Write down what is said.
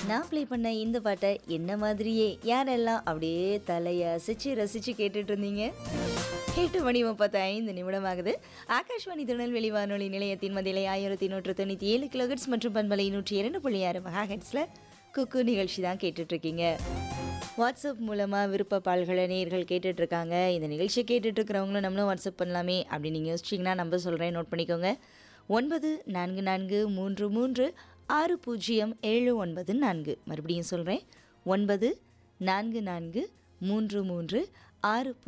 நான் ப்ளே பண்ண இந்த பாட்டை என்ன மாதிரியே யாரெல்லாம் அப்படியே தலையை அசைச்சு ரசித்து கேட்டுட்டு இருந்தீங்க எட்டு மணி முப்பத்தி ஐந்து நிமிடம் ஆகுது ஆகாஷ்வாணி திருநெல்வேலி வானொலி நிலையத்தின் மதிலை ஆயிரத்தி நூற்று தொண்ணூற்றி ஏழு கிலோஹெட்ஸ் மற்றும் பண்பலை நூற்றி இரண்டு புள்ளி ஆறு மெகா ஹெட்ஸில் குக்கு நிகழ்ச்சி தான் கேட்டுட்ருக்கீங்க வாட்ஸ்அப் மூலமாக விருப்ப பால்களை நேர்கள் கேட்டுட்ருக்காங்க இந்த நிகழ்ச்சியை கேட்டுட்ருக்கிறவங்களும் நம்மளும் வாட்ஸ்அப் பண்ணலாமே அப்படின்னு நீங்கள் யோசிச்சிங்கன்னா நம்பர் சொல்கிறேன் நோட் பண்ணிக்கோங்க ஒன்பது நான்கு நான்கு மூன்று மூன்று ஆறு பூஜ்ஜியம் ஏழு ஒன்பது நான்கு மறுபடியும் சொல்கிறேன் ஒன்பது நான்கு நான்கு மூன்று மூன்று ஆறு பூ